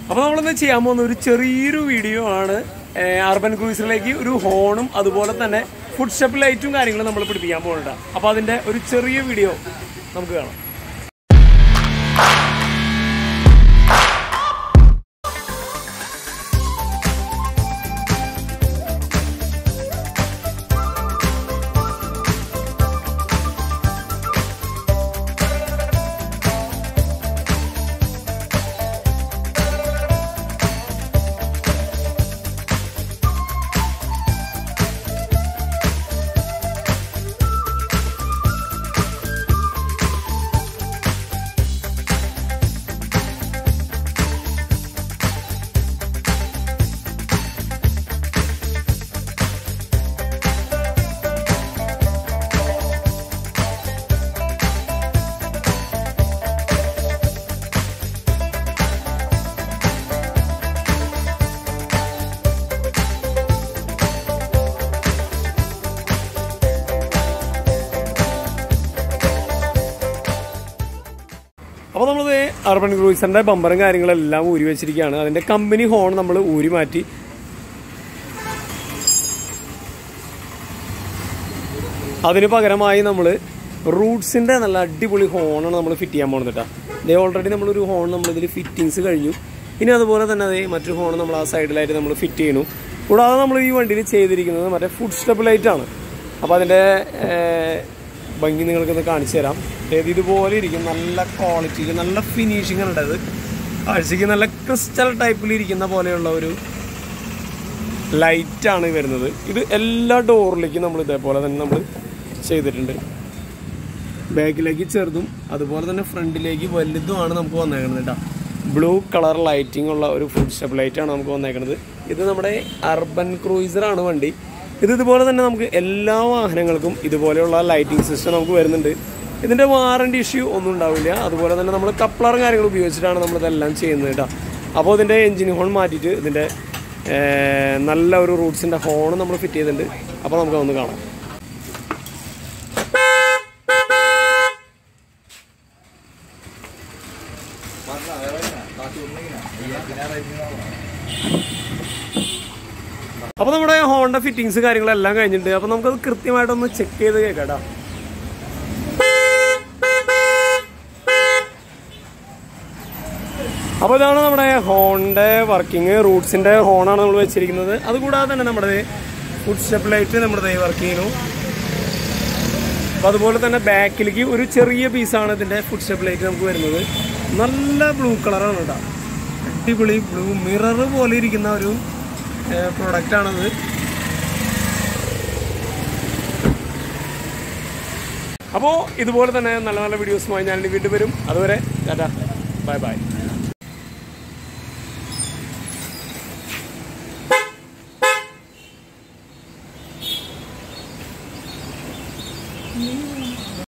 അപ്പോൾ നമ്മളിന്ന് ചെയ്യാൻ പോകുന്ന ഒരു ചെറിയൊരു വീഡിയോ ആണ് അർബൻ ക്രൂസിലേക്ക് ഒരു ഹോണും അതുപോലെ തന്നെ ഫുഡ് സ്റ്റെപ്പ് ലൈറ്റും കാര്യങ്ങളും നമ്മൾ പിടിപ്പിക്കാൻ പോകുന്നുണ്ട് അപ്പോൾ അതിൻ്റെ ഒരു ചെറിയ വീഡിയോ നമുക്ക് കാണാം അപ്പോൾ നമ്മളിത് അർബൻ ക്രൂസറിന്റെ ബമ്പറും കാര്യങ്ങളെല്ലാം ഊരി വെച്ചിരിക്കുകയാണ് അതിന്റെ കമ്പനി ഹോൺ നമ്മൾ ഊരി മാറ്റി അതിന് പകരമായി നമ്മൾ റൂട്ട്സിന്റെ നല്ല അടിപൊളി ഹോണാണ് നമ്മൾ ഫിറ്റ് ചെയ്യാൻ പോകുന്നത് കേട്ടോ ഇതേ ഓൾറെഡി നമ്മളൊരു ഹോൺ നമ്മൾ ഇതിൽ ഫിറ്റിങ്സ് കഴിഞ്ഞു ഇനി അതുപോലെ തന്നെ അതേ മറ്റൊരു ഹോൺ നമ്മൾ ആ സൈഡിലായിട്ട് നമ്മൾ ഫിറ്റ് ചെയ്യുന്നു കൂടാതെ നമ്മൾ ഈ വണ്ടിയിൽ ചെയ്തിരിക്കുന്നത് മറ്റേ ഫുഡ് സ്റ്റെപ്പ് ലൈറ്റ് ആണ് അപ്പോൾ അതിൻ്റെ ഭംഗി നിങ്ങൾക്കൊന്ന് കാണിച്ചു തരാം അതായത് ഇതുപോലെ ഇരിക്കും നല്ല ക്വാളിറ്റിയിൽ നല്ല ഫിനിഷിംഗ് ആണ് ഇത് കാഴ്ചയ്ക്ക് നല്ല ക്രിസ്റ്റൽ ടൈപ്പിൽ ഇരിക്കുന്ന പോലെയുള്ള ഒരു ലൈറ്റാണ് വരുന്നത് ഇത് എല്ലാ ഡോറിലേക്കും നമ്മൾ ഇതേപോലെ തന്നെ നമ്മൾ ചെയ്തിട്ടുണ്ട് ബാക്കിലേക്ക് ചെറുതും അതുപോലെ തന്നെ ഫ്രണ്ടിലേക്ക് വലുതുമാണ് നമുക്ക് വന്നേക്കുന്നത് കേട്ടോ ബ്ലൂ കളർ ലൈറ്റിംഗ് ഉള്ള ഒരു ഫുഡ് സ്റ്റെപ്പ് ലൈറ്റാണ് നമുക്ക് വന്നേക്കുന്നത് ഇത് നമ്മുടെ അർബൻ ക്രൂയിസറാണ് വണ്ടി ഇത് ഇതുപോലെ തന്നെ നമുക്ക് എല്ലാ വാഹനങ്ങൾക്കും ഇതുപോലെയുള്ള ലൈറ്റിംഗ് സിസ്റ്റം നമുക്ക് വരുന്നുണ്ട് ഇതിൻ്റെ വാറണ്ടി ഇഷ്യൂ ഒന്നും ഉണ്ടാവില്ല അതുപോലെ തന്നെ നമ്മൾ കപ്ലറും കാര്യങ്ങൾ ഉപയോഗിച്ചിട്ടാണ് നമ്മളിതെല്ലാം ചെയ്യുന്നത് കേട്ടോ അപ്പോൾ ഇതിൻ്റെ എഞ്ചിൻ ഹോൺ മാറ്റിയിട്ട് ഇതിൻ്റെ ഏർ, നല്ല ഒരു റൂട്ട്സിൻ്റെ ഹോൺ നമ്മൾ ഫിറ്റ് ചെയ്തിട്ടുണ്ട് അപ്പോൾ നമുക്ക് ഒന്ന് കാണാം അപ്പോൾ നമ്മുടെ ഹോണ്ട ഫിറ്റിങ്സ് കാര്യങ്ങളെല്ലാം കഴിഞ്ഞിട്ടുണ്ട് അപ്പോൾ നമുക്കത് കൃത്യമായിട്ടൊന്ന് ചെക്ക് ചെയ്ത് കേൾക്കാട്ടോ അപ്പോൾ ഇതാണ് നമ്മുടെ ഹോണിൻ്റെ വർക്കിംഗ് റൂട്ട്സിൻ്റെ ഹോണാണ് നമ്മൾ വെച്ചിരിക്കുന്നത് അതുകൂടാതെ തന്നെ നമ്മുടെ ഫുഡ് സ്റ്റെപ്പ് ലൈറ്റ് നമ്മുടെ വർക്ക് ചെയ്യുന്നു അപ്പോൾ അതുപോലെ തന്നെ ബാക്കിലേക്ക് ഒരു ചെറിയ പീസാണ് ഇതിൻ്റെ ഫുഡ് സ്റ്റെപ്പ് ലൈറ്റ് നമുക്ക് വരുന്നത് നല്ല ബ്ലൂ കളറാണ് കേട്ടോ അടിപൊളി ബ്ലൂ മിറർ പോലെ ഇരിക്കുന്ന ഒരു പ്രൊഡക്റ്റാണത് അപ്പോൾ ഇതുപോലെ തന്നെ നല്ല നല്ല വീഡിയോസുമായി ഞാൻ വീണ്ടും വരും അതുവരെ ടാറ്റാ ബൈ ബൈ